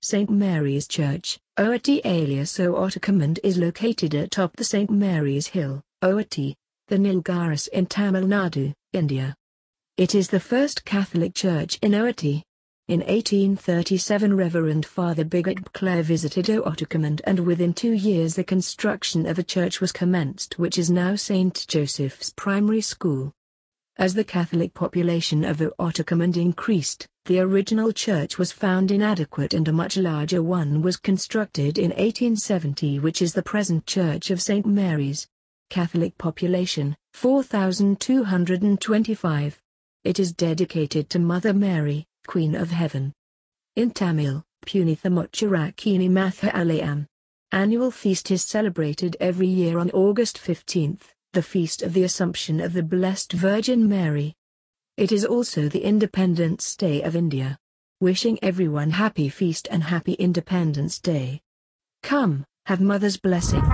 St. Mary's Church, Oati alias Ootacamund is located atop the St. Mary's Hill, Oati, the Nilgiris in Tamil Nadu, India. It is the first Catholic church in Oati. In 1837 Reverend Father Bigot Clare visited Ootacamund and within two years the construction of a church was commenced which is now St. Joseph's Primary School. As the Catholic population of Ootacamund increased, the original church was found inadequate and a much larger one was constructed in 1870 which is the present Church of St. Mary's. Catholic population, 4,225. It is dedicated to Mother Mary, Queen of Heaven. In Tamil, Punithamucharakini Matha Alayam. Annual feast is celebrated every year on August 15, the feast of the Assumption of the Blessed Virgin Mary. It is also the Independence Day of India. Wishing everyone happy feast and happy Independence Day. Come, have Mother's blessing.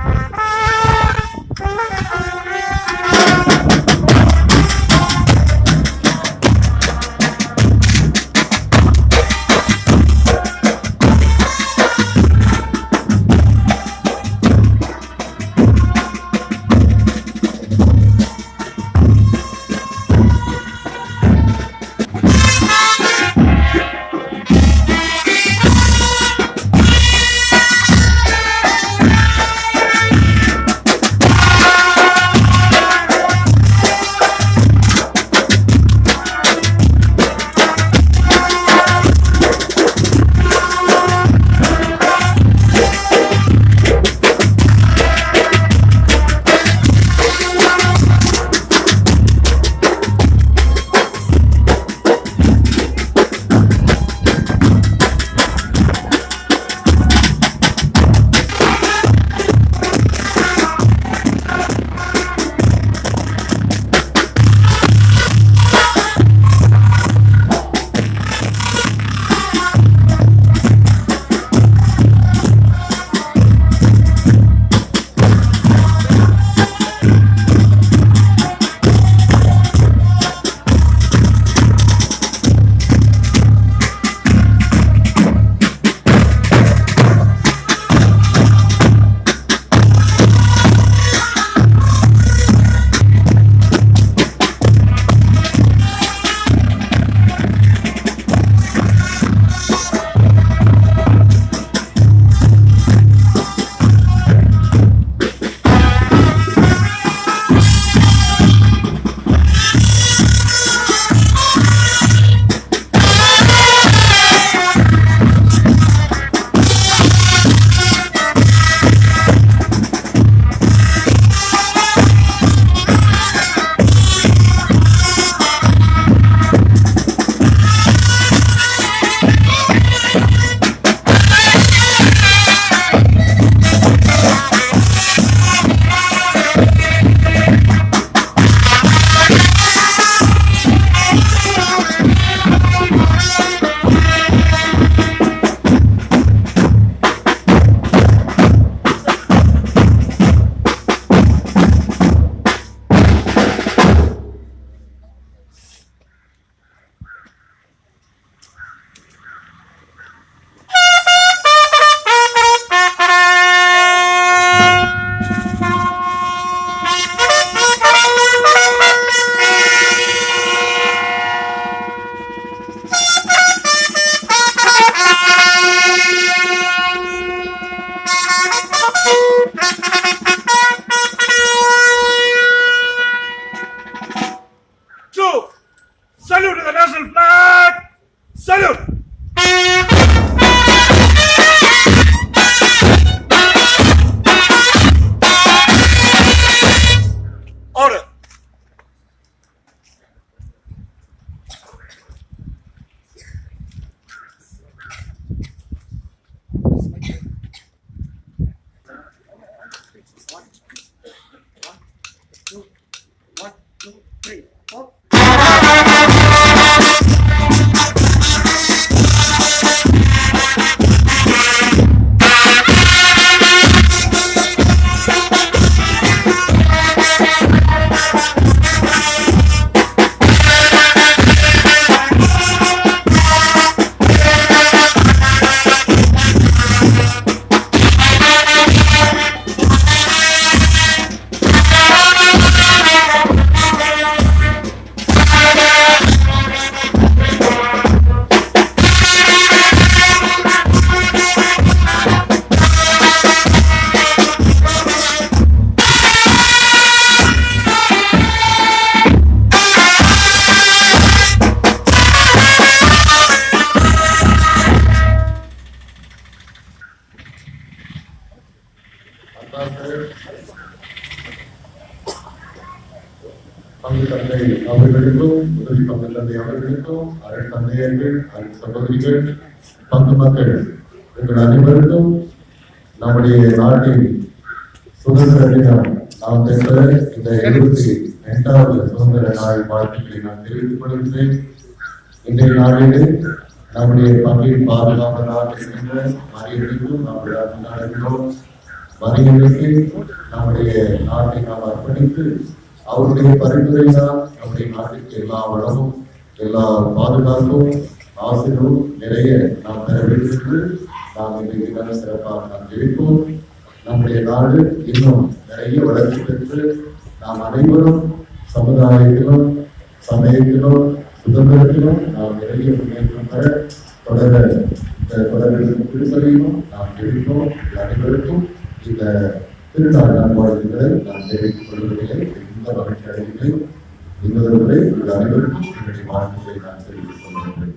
பங்கு தந்தை அவர்களுக்கும் உதவி பங்கு தந்தை அவர்களுக்கும் அருள் தந்தையர்கள் அருள் சகோதரிகள் பங்கு மக்கள் எங்கள் அனைவருக்கும் நம்முடைய நாட்டின் சுதந்திர தினம் நாம் பெற்ற இந்த இருபத்தி இரண்டாவது சுதந்திர நாள் வாழ்த்துக்களை நான் தெரிவித்துக் கொள்கிறேன் இன்றைய நாளிலே நம்முடைய பங்கின் பாதுகாவலாக இருக்கின்ற மரியர்களுக்கும் நாம் விழா கொண்டாடுகிறோம் மரியர்களுக்கு நம்முடைய நாட்டை நாம் அர்ப்பணித்து அவருடைய பரிந்துரையினால் நம்முடைய நாட்டுக்கு எல்லா வளமும் எல்லா பாதுகாப்பும் ஆசிரியரும் நிறைய நாம் பெற வேண்டும் என்று நாம் இன்றைக்கு நல்ல சிறப்பாக நாம் ஜெயிப்போம் நம்முடைய நாடு இன்னும் நிறைய வளர்ச்சி பெற்று நாம் அனைவரும் சமுதாயத்திலும் சமயத்திலும் சுதந்திரத்திலும் நாம் நிறைய முன்னேற்றம் பெற தொடர இந்த தொடர்பின் திருப்பதியும் நாம் ஜெயிப்போம் இது அனைவருக்கும் இந்த திருநாள் நல்வாழ்வுகளை நாம் தெரிவித்துக் கொள்வதில்லை இந்த மகிழ்ச்சி அடைகிறேன் இன்னொரு முறை இது அனைவருக்கும் என்னுடைய வாழ்த்துக்களை நான் தெரிவித்துக் கொள்கிறேன்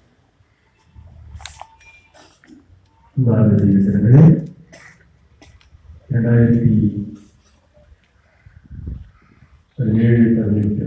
பாரதி இருக்கிறது ரெண்டாயிரத்தி பதினேழு பதினெட்டு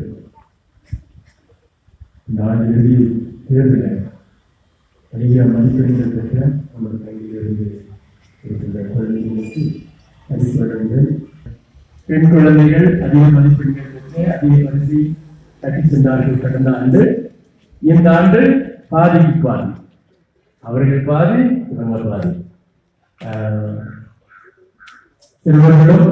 இந்த ஆண்டு இறுதி தேர்தலில் அதிக மதிப்பெண்கள் பெற்ற நமது பள்ளியிலிருந்து இருக்கின்ற குழந்தைகளுக்கு பரிசு வழங்குதல் பெண் குழந்தைகள் அதிக மதிப்பெண்கள் பெற்று அதிக பரிசை தட்டி சென்றார்கள் கடந்த ஆண்டு இந்த ஆண்டு பாதிக்கு பாதி அவர்கள் பாதி இவங்க பாதி ஆஹ், சிறுவர்களும்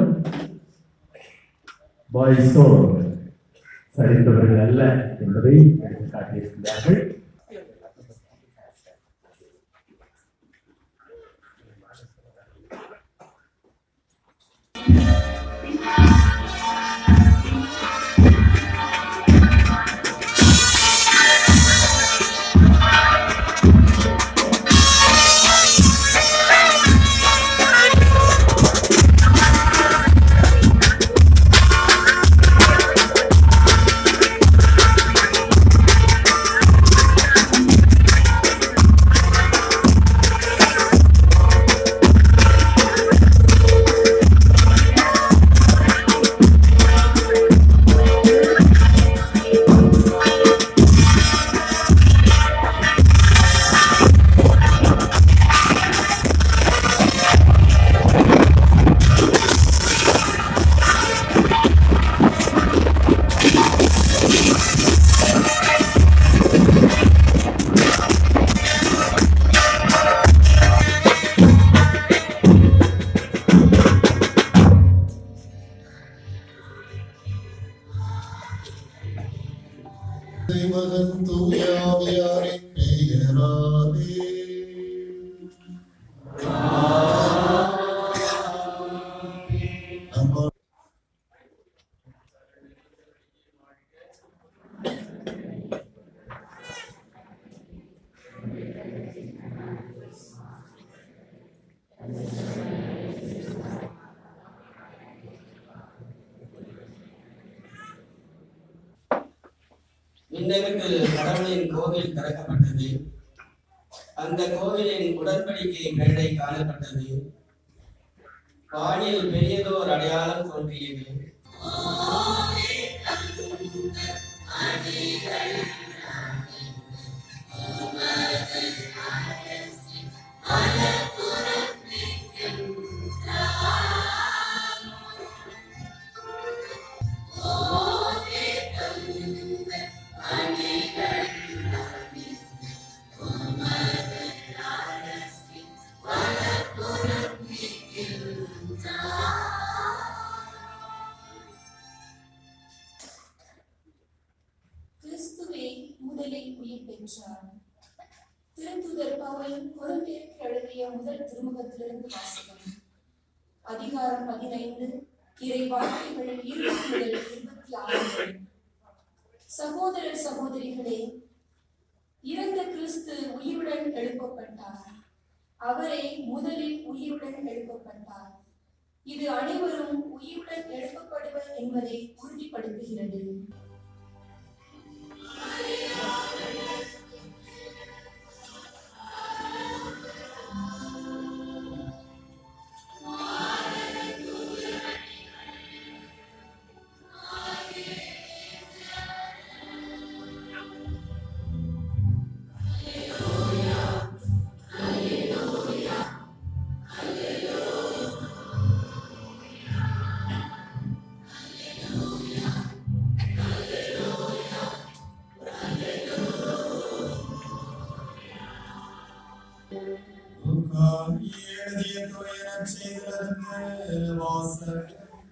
பாய்ஸோ சரிந்தவர்கள் அல்ல என்பதை எடுத்து காட்டியிருக்கிறார்கள் மகன் தூயாவியாரின் பெயராலே நம்ம விண்ணகத்தில் கடவுளின் கோவில் திறக்கப்பட்டது அந்த கோவிலின் உடன்படிக்கை மேடை காணப்பட்டது வானில் பெரியதோர் அடையாளம் தோன்றியது கிறிஸ்துவே முதலில் உயிர் பெற்றார் திருத்துதர் பவுல் கொரிந்தியருக்கு எழுதிய முதல் திருமுகத்திலிருந்து வாசகம் அதிகாரம் பதினைந்து இறை வார்த்தைகள் இருபது முதல் இருபத்தி ஆறு வரை. சகோதரர் சகோதரிகளே இறந்த கிறிஸ்து உயிருடன் எழுப்பப்பட்டார் அவரே முதலில் உயிருடன் எழுப்பப்பட்டார் இது அனைவரும் உயிருடன் எழுப்பப்படுவர் என்பதை உறுதிப்படுத்துகிறது எழுதிய துறையினர் செய்திருந்த வாசல்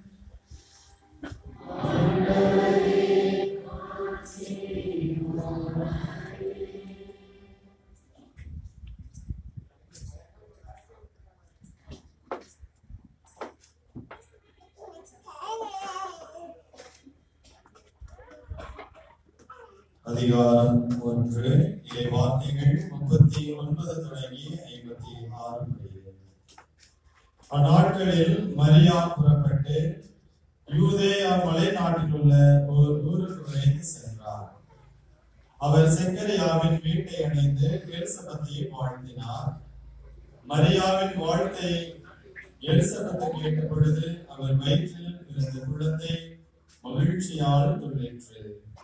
அதிகாரம் ஒன்று இறை வார்த்தைகள் முப்பத்தி ஒன்பது தொடங்கி ஐம்பத்தி ஆறு முடிகிறது அந்நாட்களில் மரியா புறப்பட்டு யூதேயா மலை நாட்டில் உள்ள ஒரு ஊருக்கு விரைந்து சென்றார் அவர் செக்கரியாவின் வீட்டை அடைந்து எலிசபெத்தை வாழ்த்தினார் மரியாவின் வாழ்த்தை எலிசபெத்து கேட்ட பொழுது அவர் வயிற்றில் இருந்த குழந்தை மகிழ்ச்சியால் துள்ளிற்று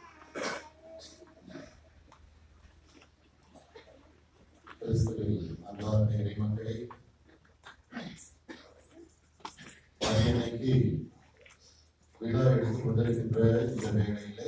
கிறிஸ்துவில் அன்பார்ந்த இறைமக்களே மரியன்னைக்கு விழா எடுத்துக் கொண்டிருக்கின்ற இந்த வேளையிலே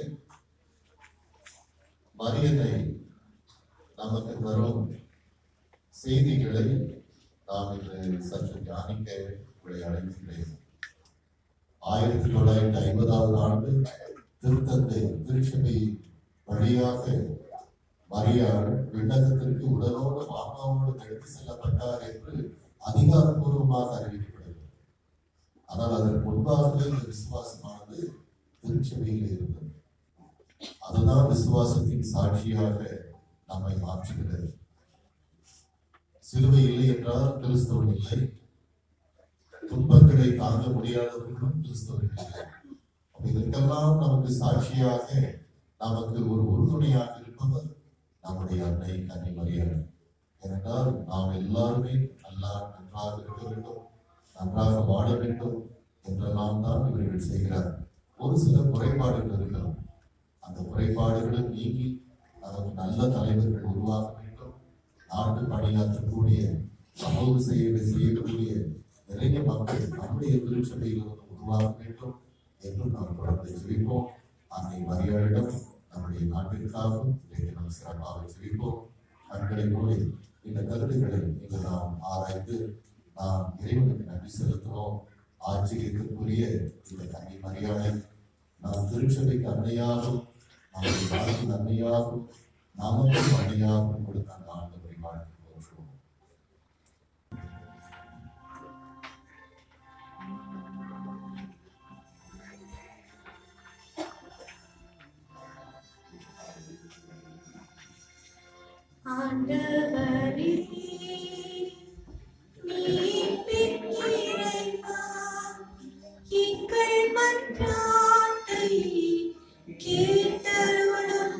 மரியனை நமக்கு தரும் செய்திகளை நாம் இன்று சற்று தியானிக்க உங்களை அழைக்கின்றேன் ஆயிரத்தி தொள்ளாயிரத்தி ஐம்பதாவது ஆண்டு திருத்தந்தை திருச்சபை வழியாக மரியாள் விண்ணகத்திற்கு உடலோடு ஆன்மாவோடு எடுத்து செல்லப்பட்டார் என்று அதிகாரப்பூர்வமாக அறிவிக்கப்படுகிறது ஆனால் அதற்கு முன்பாகவே இந்த விசுவாசமானது திருச்சபையில் இருந்தது அதுதான் விசுவாசத்தின் சாட்சியாக நம்மை மாற்றுகிறது சிலுவை இல்லை என்றால் கிறிஸ்தவன் இல்லை துன்பங்களை தாங்க முடியாதவர்களும் கிறிஸ்தவர்கள் இல்லை அப்ப இதற்கெல்லாம் நமக்கு சாட்சியாக நமக்கு ஒரு உறுதுணையாக இருப்பவர் நம்முடைய அன்னை கன்னி மரியாள் ஏனென்றால் நாம் எல்லாருமே நல்லா நன்றாக இருக்க வேண்டும் நன்றாக வாழ வேண்டும் என்றெல்லாம் தான் இவர்கள் செய்கிறார் ஒரு சில குறைபாடுகள் இருக்கலாம் அந்த குறைபாடுகளும் நீங்கி நமக்கு நல்ல தலைவர்கள் உருவாக வேண்டும் நாட்டு பணியாற்றக்கூடிய சமூக சேவை செய்யக்கூடிய நிறைய மக்கள் நம்முடைய திருச்சபையில் வந்து உருவாக வேண்டும் என்று நாம் தொடர்ந்து ஜெபிப்போம் அன்னை மரியாளிடம் நம்முடைய நாட்டிற்காகவும் இன்றைக்கு நாம் சிறப்பாக ஜெபிப்போம் கண்களை மூடி இந்த கருத்துக்களை இன்று நாம் ஆராய்ந்து நாம் இறைவனுக்கு நன்றி செலுத்துவோம் ஆச்சரியத்திற்குரிய இந்த கன்னி மரியாதை நாம் திருச்சபைக்கு அன்னையாகவும் நம்முடைய நாட்டின் அன்னையாகவும் நமக்கும் அன்னையாகவும் கொடுத்த அந்த ஆண்டவரை வாழ்த்து போற்றுவோம் ஆண்டவரே மீட்பின் இறைவா, எங்கள் மன்றாட்டை கேட்டருளும்.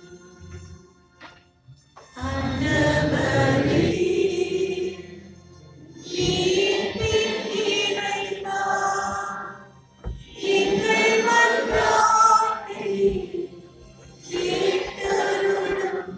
ஆண்டவரே, மீட்பின் இறைவா, எங்கள் மன்றாட்டை கேட்டருளும்.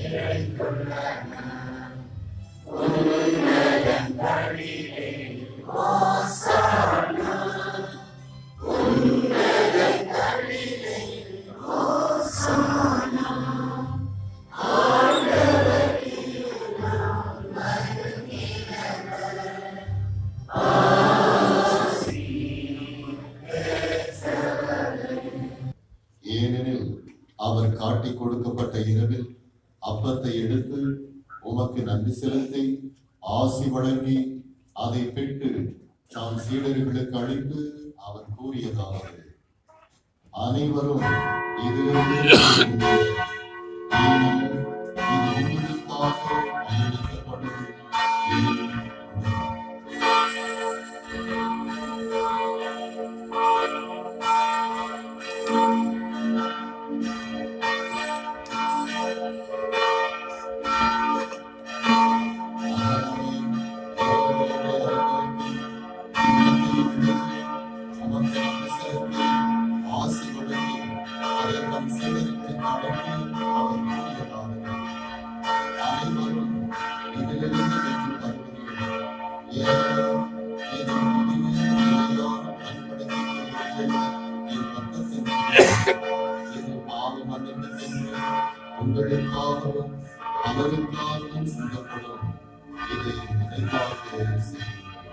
ஏனெனில் அவர் காட்டிக் கொடுக்கப்பட்ட இரவில் அப்பத்தை எடுத்து உமக்கு நன்றி செலுத்தி ஆசி வழங்கி அதை பெற்று தாம் சீடர்களுக்கு அளித்து அவர் கூறியதாவது அனைவரும் இதிலிருந்து உண்ணுங்கள். ஏனெனில் இது உங்களுக்காக அளிக்கப்படும் என் உடல். உங்களுக்காகவும் அவருக்காகவும் சிந்தப்படும் இதை நினைவாக செய்யுங்கள்.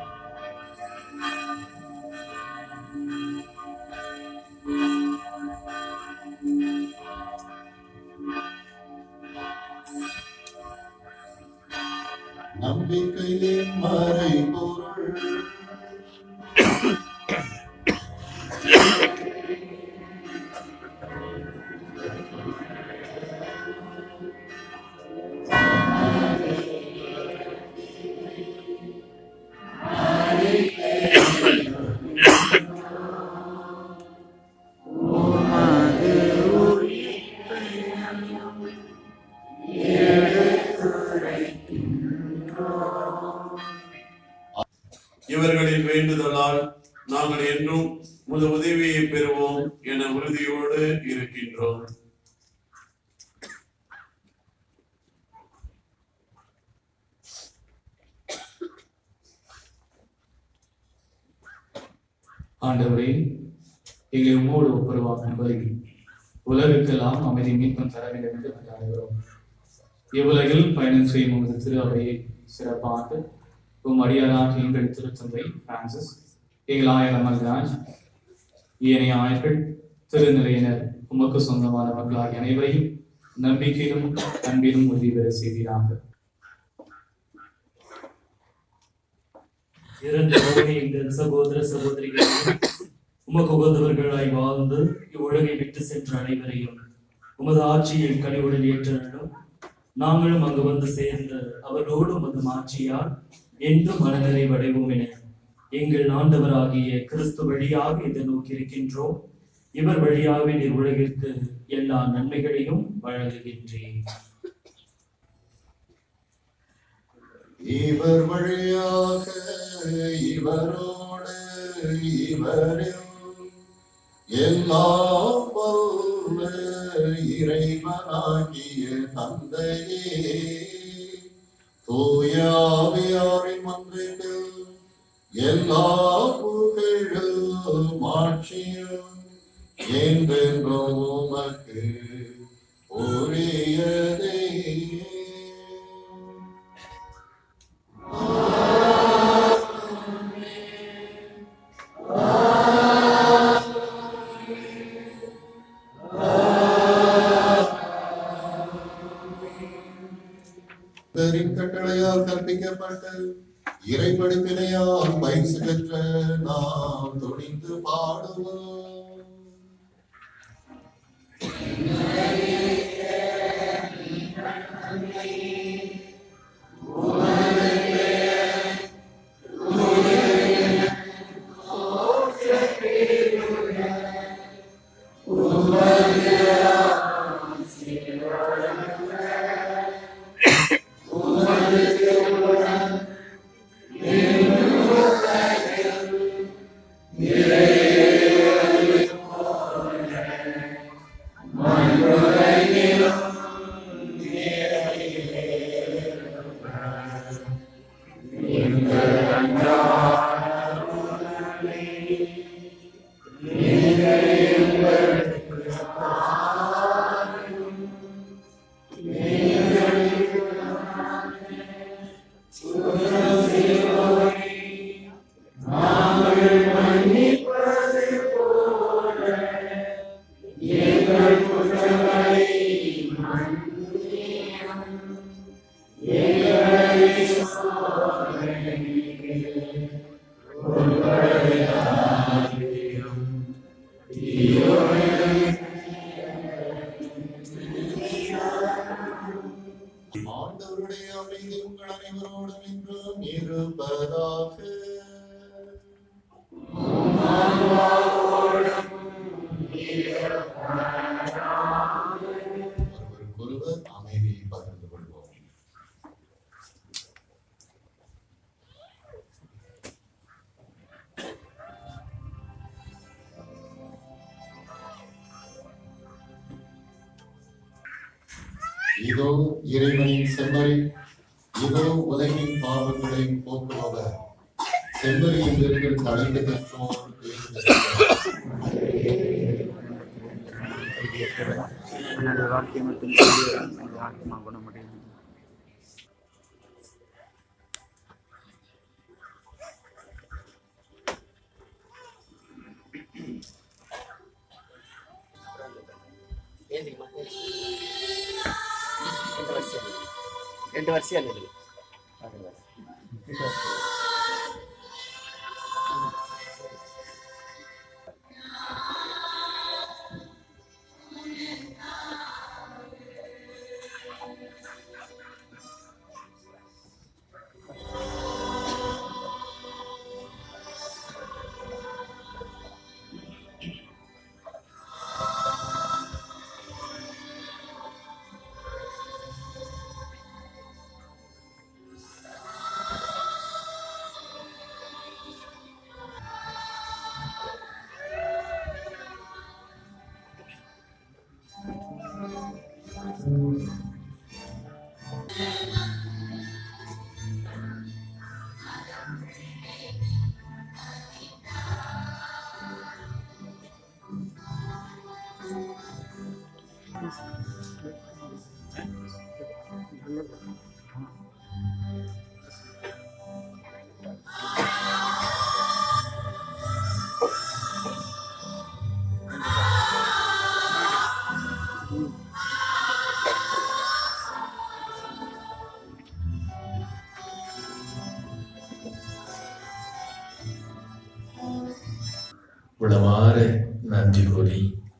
நம்பிக்கையின் மறைபொருள் இவர்களின் வேண்டுதலால் நாங்கள் என்றும் முது உதவியை பெறுவோம் என உறுதியோடு இருக்கின்றோம் ஆண்டவரே எங்களை உம்மோடு ஒப்புரவாக நம்புகிறேன் உலகுக்கெல்லாம் அமைதி மீட்பும் தர வேண்டும் என்று கொண்டாடுகிறோம் இவ்வுலகில் பயணம் செய்யும் உமது திரு அவையை சிறப்பாக உம் அடியாராக எங்கள் திருத்தந்தை பிரான்சிஸ் எங்கள் ஆயர் மல்ராஜ் ஏனைய ஆயர்கள் திருநிலையினர் உமக்கு சொந்தமான மக்களாகிய அனைவரையும் நம்பிக்கையிலும் அன்பிலும் உறுதி பெற செய்வீராக இறந்து போன எங்கள் சகோதர சகோதரிகள் உமக்கு உகந்தவர்களாய் வாழ்ந்து இவ்வுலகை விட்டு சென்ற அனைவரையும் உமது ஆட்சியில் கனிவுடன் ஏற்றனும் நாங்களும் அங்கு வந்து சேர்ந்து அவர்களோடு உமது ஆட்சியால் என்றும் மனநிறைவடைவோம் என எங்கள் ஆண்டவராகிய கிறிஸ்து வழியாக இதை நோக்கி இருக்கின்றோம் இவர் வழியாகவே நீர் உலகிற்கு எல்லா நன்மைகளையும் வழங்குகின்றேன் இவர் வழியாக இவரோடு இவரில் எல்லாம் வல்ல இறைவனாகிய தந்தையே தூயாவியாரின் மன்றிட்டு எல்லா புகழும் மாட்சியும் என்றென்றும் உமக்கு உரியதே கர்த்தரின் கட்டளையால் கற்பிக்கப்பட்டு இறைப்படிப்பினையால் பயிற்சி பெற்ற நாம் துணிந்து பாடுவோம் ஆண்டவருடைய அமைதி உங்கள் அனைவரோடும் என்றும் இருப்பதாக ஒருவருக்கொருவர் அமைதியை பகிர்ந்து கொள்வோம் இதோ இறைவனின் செம்மறி இதோ உலகின் பாவங்களை போக்குபவர் செம்மறியின் விருந்தில் கலந்து பெற்றோர் என்னுடைய வாழ்க்கை மட்டும் என்னுடைய ஆத்மா குணமடையும் ரெண்டு வருஷம் நில்லு உளமாற நன்றி கூறி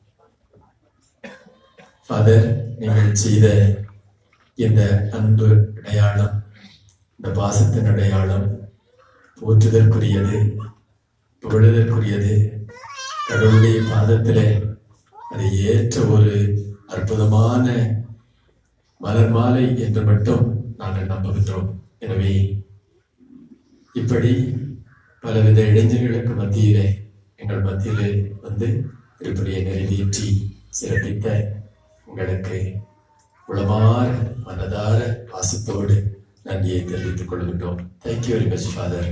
ஃபாதர் நீங்கள் செய்த இந்த அன்பு அடையாளம் இந்த பாசத்தின் அடையாளம் போற்றுதற்குரியது புகழுதற்குரியது கடவுளுடைய பாதத்திலே அதை ஏற்ற ஒரு அற்புதமான மலர் மாலை என்று மட்டும் நாங்கள் நம்புகின்றோம் எனவே இப்படி பலவித இளைஞர்களுக்கு மத்தியிலே எங்கள் மத்தியிலே வந்து திருப்பலியை நிறைவேற்றி சிறப்பித்த உங்களுக்கு உளமாற மனதார பாசத்தோடு நன்றியை தெரிவித்துக் கொள்கின்றோம் தேங்க்யூ வெரி மச் ஃபாதர்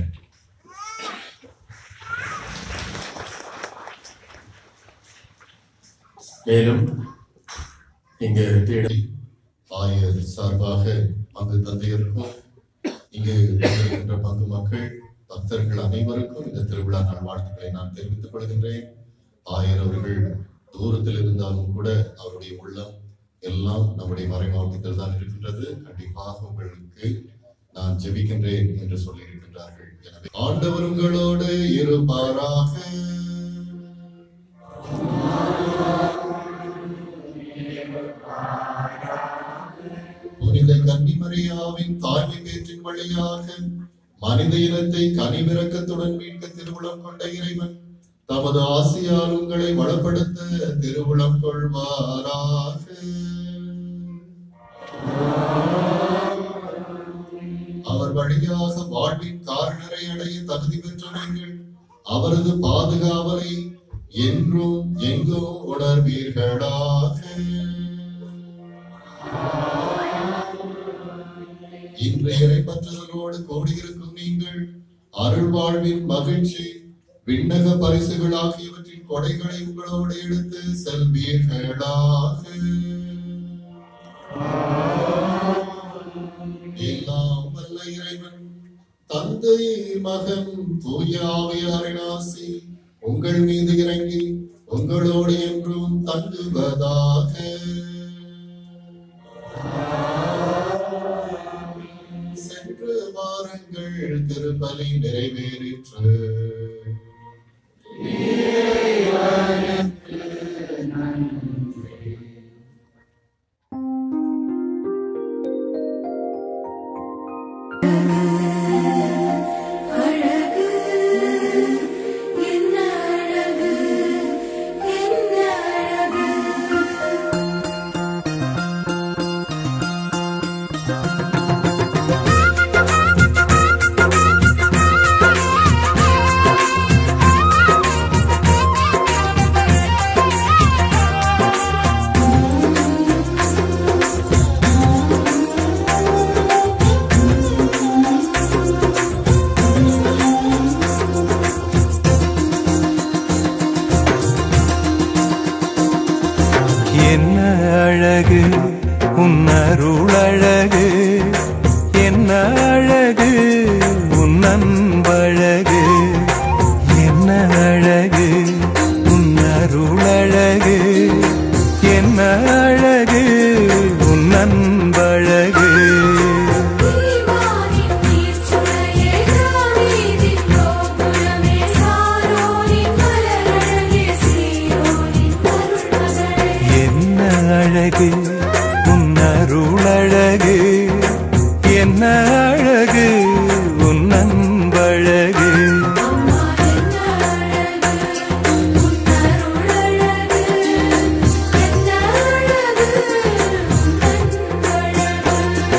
மேலும் இங்கு பீடம் ஆயர் சார்பாக பங்கு தந்தையருக்கும் இங்கு வந்திருக்கின்ற பங்கு மக்கள் பக்தர்கள் அனைவருக்கும் இந்த திருவிழா நாள் வாழ்த்துக்களை நான் தெரிவித்துக் கொள்கின்றேன் ஆயர் அவர்கள் தூரத்தில் இருந்தாலும் கூட அவருடைய உள்ளம் எல்லாம் நம்முடைய மறை மாவட்டத்தில் தான் இருக்கின்றது கண்டிப்பாக உங்களுக்கு நான் ஜெபிக்கின்றேன் என்று சொல்லி இருக்கின்றார்கள் எனவே ஆண்டவர் உங்களோடு இருப்பாராக புனித கன்னிமரியாவின் தாய்மை பேற்றின் வழியாக மனித இனத்தை கனிவிறக்கத்துடன் மீட்க திருவுளம் கொண்ட இறைவன் தமது ஆசையால் உங்களை வளப்படுத்த திருவுளம் கொள்வாராக அவர் வழியாக வாழ்வின் காரணரை அடைய தகுதி பெற்ற நீங்கள் அவரது பாதுகாவலை என்றும் எங்கும் உணர்வீர்களாக இன்று இறைப்பற்றலோடு கூடியிருக்கும் நீங்கள் அருள் வாழ்வின் மகிழ்ச்சி விண்ணக பரிசுகள் ஆகியவற்றின் கொடைகளை உங்களோடு எடுத்து செல்வீர்களாக எல்லாம் வல்ல இறைவன் தந்தை மகன் தூய ஆவியாரின் ஆசி உங்கள் மீது இறங்கி உங்களோடு என்றும் தங்குவதாக வாருங்கள் திருப்பலி நிறைவேறிற்று அழகு என்ன அழகு என்ன அழகு என்ன அழகு உன் அருள் அழகு என்ன அழகு உன் அன்பழகு என்ன அழகு உன் அருள் அழகு என்ன அழகு உன் அன்பழகு தீவானின் நீர்ச்சுளையே தாவீதின் கோபுரமே சாரோனின் மலரழகே சீயோனின் அருள்மகளே என்ன அழகு உன் அருள் அழகு என்ன அழகு உன் அன்பழகு அம்மா என்ன அழகு உன் அருளழகு என்ன அழகு உன் அன்பழகு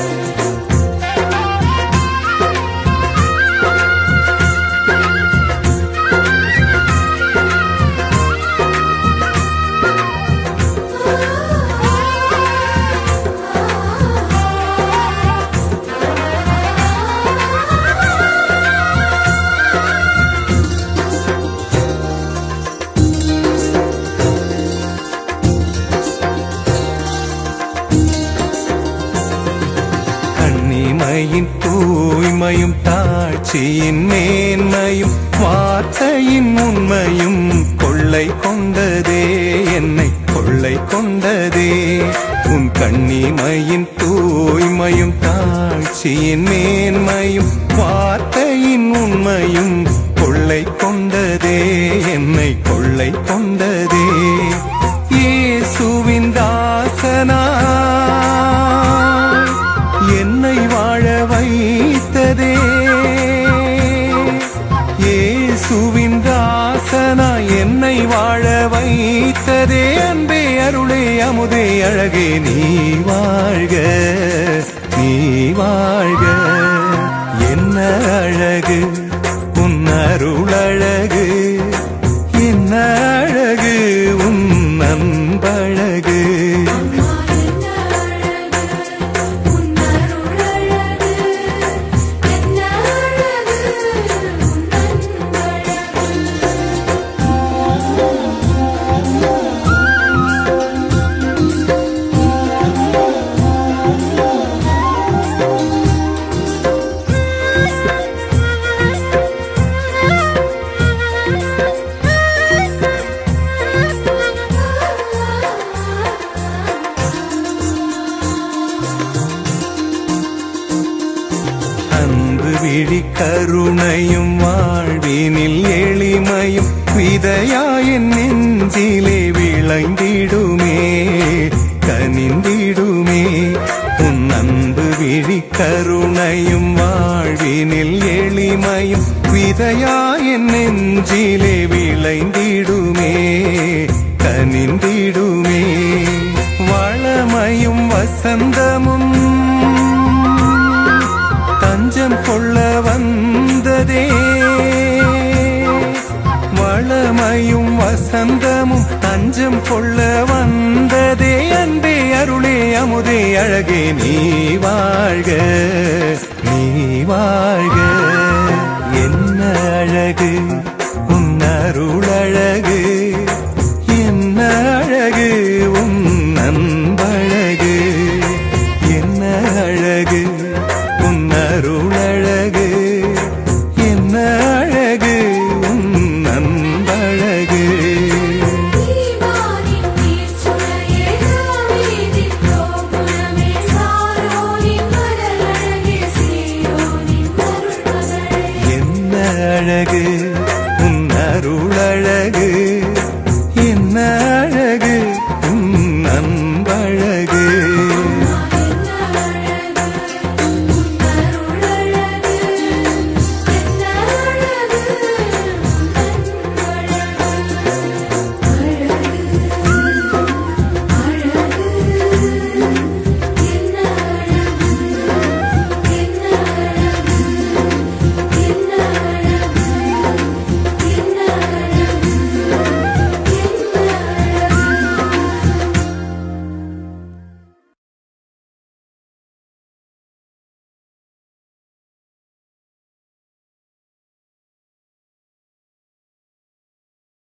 கண்ணிமையின் தூய்மையும் தாட்சியின் மேன்மையும் வார்த்தையின் உண்மையும் கொள்ளை கொண்டதே என்னை கொள்ளை கொண்டதே உன் கண்ணிமையின் தூய்மையும் தாட்சியின் மேன்மையும் வார்த்தையின் உண்மையும் கொள்ளை கொண்டதே என்னை கொள்ளை கொண்டதே இயேசுவின் தாசனா என்னை வாழ வைத்ததே இயேசுவின் தாசனா என்னை வாழ வைத்ததே அன்பே அருளே அமுதே அழகே நீ வாழ்க நீ வாழ்க என்ன அழகு உன் அருள் அழகு என்ன அழகு உன் அன்பழகு அம்மா என்ன அழகு உன் அருளழகு என்ன அழகு உன் அன்பு விழி கருணையும் வாழ்வினில் எளிமையும் விதையாயின் நெஞ்சிலே விளைந்திடுமே கனிந்திடுமே உன் அன்பு விழி கருணையும் வாழ்வினில் எளிமையும் விதையாயின் நெஞ்சிலே விளைந்திடுமே கனிந்திடுமே வளமையும் வசந்தமும் தஞ்சம் கொள்ள வந்ததே வளமையும் வசந்தமும் தஞ்சம் கொள்ள வந்ததே அன்பே அருளே அமுதே அழகே நீ வாழ்க நீ வாழ்க என்ன அழகு உன் அருள் அழகு என்ன அழகு உன் அன்பழகு என்ன அழகு உன் அருள் அழகு என்ன அழகு உன் அன்பழகு தீவானின் நீர்ச்சுளையே தாவீதின் கோபுரமே சாரோனின் மலரழகே அழகு